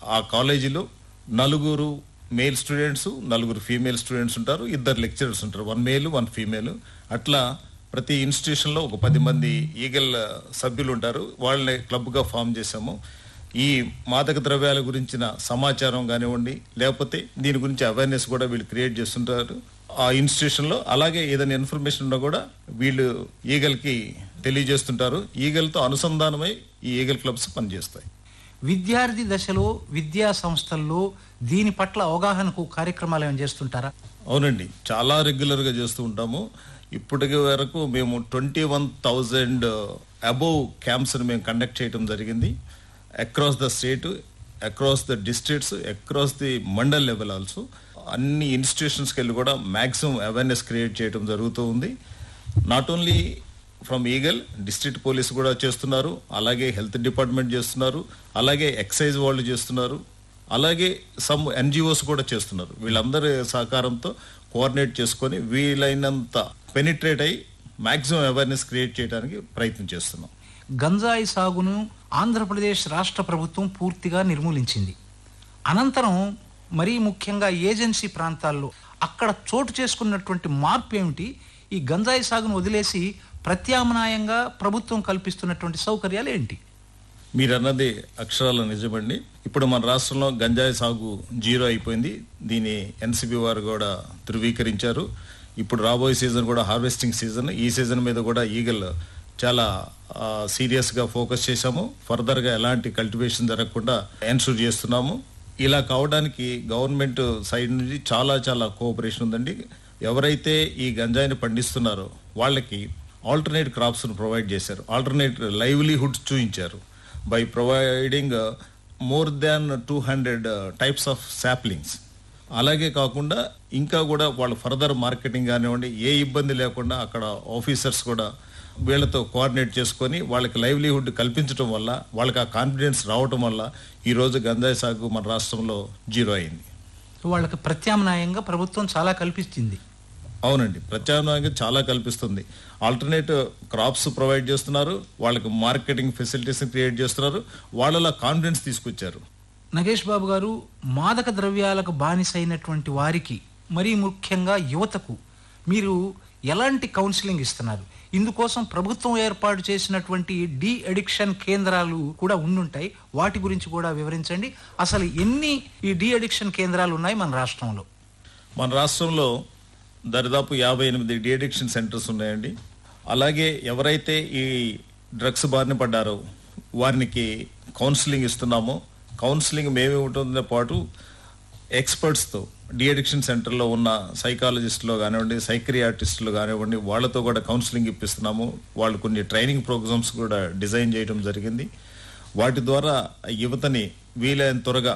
ఆ కాలేజీలో నలుగురు మేల్ స్టూడెంట్స్ నలుగురు ఫీమేల్ స్టూడెంట్స్ ఉంటారు ఇద్దరు లెక్చరర్స్ ఉంటారు వన్ మేల్ వన్ ఫీమేల్ అట్లా ప్రతి ఇన్స్టిట్యూషన్లో ఒక పది మంది ఈగల్ సభ్యులు ఉంటారు వాళ్ళని క్లబ్గా ఫామ్ చేసాము ఈ మాదక ద్రవ్యాల గురించిన సమాచారం కానివ్వండి లేకపోతే దీని గురించి అవేర్నెస్ కూడా వీళ్ళు క్రియేట్ చేస్తుంటారు ఆ ఇన్స్టిట్యూషన్లో అలాగే ఏదైనా ఇన్ఫర్మేషన్ ఉన్నా కూడా వీళ్ళు ఈగల్కి తెలియజేస్తుంటారు ఈగల్తో అనుసంధానమై ఈ ఈగల్ క్లబ్స్ పనిచేస్తాయి విద్యార్థి దశలో విద్యా సంస్థల్లో దీని పట్ల అవగాహనకు కార్యక్రమాలు ఏమైనా చేస్తుంటారా అవునండి చాలా రెగ్యులర్గా చేస్తూ ఉంటాము ఇప్పటికి వరకు మేము ట్వంటీ వన్ థౌజండ్ అబోవ్ క్యాంప్స్ని మేము కండక్ట్ చేయడం జరిగింది across the state across the districts across the mandal level also అన్ని ఇన్స్టిట్యూషన్స్కి వెళ్ళి కూడా మ్యాక్సిమం అవేర్నెస్ క్రియేట్ చేయడం జరుగుతూ ఉంది not only from Eagle district police కూడా చేస్తున్నారు అలాగే హెల్త్ డిపార్ట్మెంట్ చేస్తున్నారు అలాగే ఎక్సైజ్ వాళ్ళు చేస్తున్నారు అలాగే సమ్ ఎన్జిఓస్ కూడా చేస్తున్నారు వీళ్ళందరి సహకారంతో కోఆర్డినేట్ చేసుకొని వీలైనంత పెనిట్రేట్ అయ్యి మాక్సిమం అవేర్నెస్ క్రియేట్ చేయడానికి ప్రయత్నం చేస్తున్నాం గంజాయి సాగును ఆంధ్రప్రదేశ్ రాష్ట్ర ప్రభుత్వం పూర్తిగా నిర్మూలించింది అనంతరం మరీ ముఖ్యంగా ఏజెన్సీ ప్రాంతాల్లో అక్కడ చోటు చేసుకున్నటువంటి మార్పు ఏమిటి ఈ గంజాయి సాగును వదిలేసి ప్రత్యామ్నాయంగా ప్రభుత్వం కల్పిస్తున్నటువంటి సౌకర్యాలు ఏంటి మీరు అన్నది అక్షరాల నిజమండి ఇప్పుడు మన రాష్ట్రంలో గంజాయి సాగు జీరో అయిపోయింది దీని ఎన్సిబి వారు కూడా ధృవీకరించారు ఇప్పుడు రాబోయే సీజన్ కూడా హార్వెస్టింగ్ సీజన్ ఈ సీజన్ మీద కూడా ఈగల్ చాలా సీరియస్గా ఫోకస్ చేశాము ఫర్దర్గా ఎలాంటి కల్టివేషన్ జరగకుండా ఎన్షూర్ చేస్తున్నాము ఇలా కావడానికి గవర్నమెంట్ సైడ్ నుంచి చాలా చాలా కోఆపరేషన్ ఉందండి ఎవరైతే ఈ గంజాయిని పండిస్తున్నారో వాళ్ళకి ఆల్టర్నేట్ క్రాప్స్ను ప్రొవైడ్ చేశారు ఆల్టర్నేట్ లైవ్లీహుడ్స్ చూపించారు by providing more than two hundred types of saplings అలాగే కాకుండా ఇంకా కూడా వాళ్ళు ఫర్దర్ మార్కెటింగ్ కానివ్వండి ఏ ఇబ్బంది లేకుండా అక్కడ ఆఫీసర్స్ కూడా వీళ్ళతో కోఆర్డినేట్ చేసుకొని వాళ్ళకి లైవ్లీహుడ్ కల్పించడం వల్ల వాళ్ళకి ఆ కాన్ఫిడెన్స్ రావటం వల్ల ఈ రోజు గంజాయి సాగు మన రాష్ట్రంలో జీరో అయింది వాళ్ళకి ప్రత్యామ్నాయంగా ప్రభుత్వం చాలా కల్పించింది అవునండి ప్రత్యామ్నాయంగా చాలా కల్పిస్తుంది ఆల్టర్నేట్ క్రాప్స్ ప్రొవైడ్ చేస్తున్నారు వాళ్ళకి మార్కెటింగ్ ఫెసిలిటీస్ క్రియేట్ చేస్తున్నారు వాళ్ళలో కాన్ఫిడెన్స్ తీసుకొచ్చారు నగేష్ బాబు గారు మాదక ద్రవ్యాలకు బానిసైనటువంటి వారికి మరీ ముఖ్యంగా యువతకు మీరు ఎలాంటి కౌన్సిలింగ్ ఇస్తున్నారు ఇందుకోసం ప్రభుత్వం ఏర్పాటు చేసినటువంటి డి అడిక్షన్ కేంద్రాలు కూడా ఉండుంటాయి వాటి గురించి కూడా వివరించండి అసలు ఎన్ని ఈ డి అడిక్షన్ కేంద్రాలు ఉన్నాయి మన రాష్ట్రంలో మన రాష్ట్రంలో దరిదాపు యాభై ఎనిమిది డిఅడిక్షన్ సెంటర్స్ ఉన్నాయండి అలాగే ఎవరైతే ఈ డ్రగ్స్ బారిన పడ్డారో వారికి కౌన్సిలింగ్ ఇస్తున్నామో కౌన్సిలింగ్ మేమే ఉంటుందో పాటు ఎక్స్పర్ట్స్తో డిఅడిక్షన్ సెంటర్లో ఉన్న సైకాలజిస్టులు కానివ్వండి సైక్రియాటిస్టులు కానివ్వండి వాళ్ళతో కూడా కౌన్సిలింగ్ ఇప్పిస్తున్నాము వాళ్ళు కొన్ని ట్రైనింగ్ ప్రోగ్రామ్స్ కూడా డిజైన్ చేయడం జరిగింది వాటి ద్వారా యువతని వీలైన త్వరగా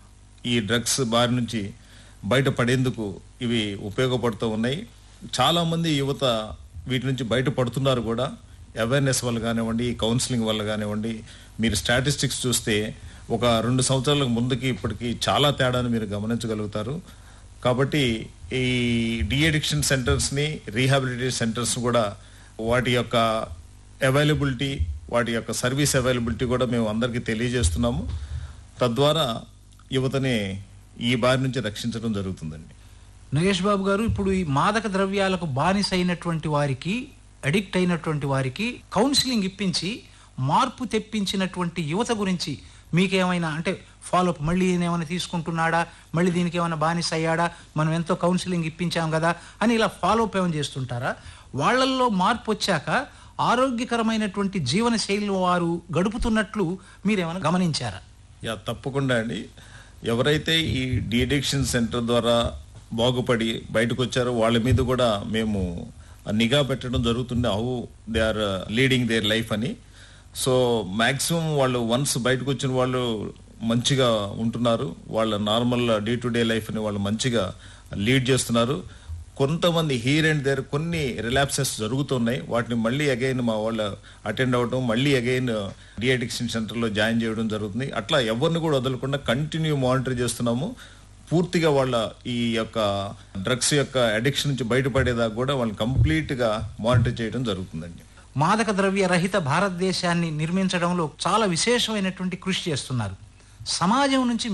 ఈ డ్రగ్స్ బారి నుంచి బయటపడేందుకు ఇవి ఉపయోగపడుతూ ఉన్నాయి చాలామంది యువత వీటి నుంచి బయటపడుతున్నారు కూడా అవేర్నెస్ వల్ల కానివ్వండి ఈ కౌన్సిలింగ్ వల్ల కానివ్వండి మీరు స్టాటిస్టిక్స్ చూస్తే ఒక రెండు సంవత్సరాల ముందుకి ఇప్పటికి చాలా తేడాను మీరు గమనించగలుగుతారు కాబట్టి ఈ డిఅడిక్షన్ సెంటర్స్ని రీహాబిలిటేషన్ సెంటర్స్ కూడా వాటి యొక్క అవైలబిలిటీ వాటి యొక్క సర్వీస్ అవైలబిలిటీ కూడా మేము అందరికీ తెలియజేస్తున్నాము తద్వారా యువతని ఈ బారి నుంచి రక్షించడం జరుగుతుందండి నగేష్ బాబు గారు ఇప్పుడు ఈ మాదక ద్రవ్యాలకు బానిసైనటువంటి వారికి అడిక్ట్ అయినటువంటి వారికి కౌన్సిలింగ్ ఇప్పించి మార్పు తెప్పించినటువంటి యువత గురించి మీకేమైనా అంటే ఫాలోఅప్ మళ్ళీ ఈయన ఏమైనా తీసుకుంటున్నాడా మళ్ళీ దీనికి ఏమైనా బానిస అయ్యాడా మనం ఎంతో కౌన్సిలింగ్ ఇప్పించాం కదా అని ఇలా ఫాలోఅప్ ఏమైనా చేస్తుంటారా వాళ్ళల్లో మార్పు వచ్చాక ఆరోగ్యకరమైనటువంటి జీవన శైలి వారు గడుపుతున్నట్లు మీరేమైనా గమనించారా యా తప్పకుండా అండి ఎవరైతే ఈ డిఅడిక్షన్ సెంటర్ ద్వారా బాగుపడి బయటకు వచ్చారో వాళ్ళ మీద కూడా మేము నిఘా పెట్టడం జరుగుతుంది how they are leading their life అని సో మ్యాక్సిమం వాళ్ళు వన్స్ బయటకు వచ్చిన వాళ్ళు మంచిగా ఉంటున్నారు వాళ్ళ నార్మల్ డే టు డే లైఫ్ని వాళ్ళు మంచిగా లీడ్ చేస్తున్నారు కొంతమంది హీర్ అండ్ దేర్ కొన్ని రిలాప్సెస్ జరుగుతున్నాయి వాటిని మళ్ళీ అగైన్ మా వాళ్ళు అటెండ్ అవ్వడం మళ్ళీ అగైన్ డిఅడిక్షన్ సెంటర్లో జాయిన్ చేయడం జరుగుతుంది అట్లా ఎవరిని కూడా వదలకుండా కంటిన్యూ మానిటర్ చేస్తున్నాము పూర్తిగా వాళ్ళ ఈ యొక్క డ్రగ్స్ యొక్క అడిక్షన్ నుంచి బయటపడేదాకా కూడా వాళ్ళని కంప్లీట్గా మానిటర్ చేయడం జరుగుతుందండి మాదక ద్రవ్య రహిత భారతదేశాన్ని నిర్మించడంలో చాలా విశేషమైనటువంటి కృషి చేస్తున్నారు సమాజం నుంచి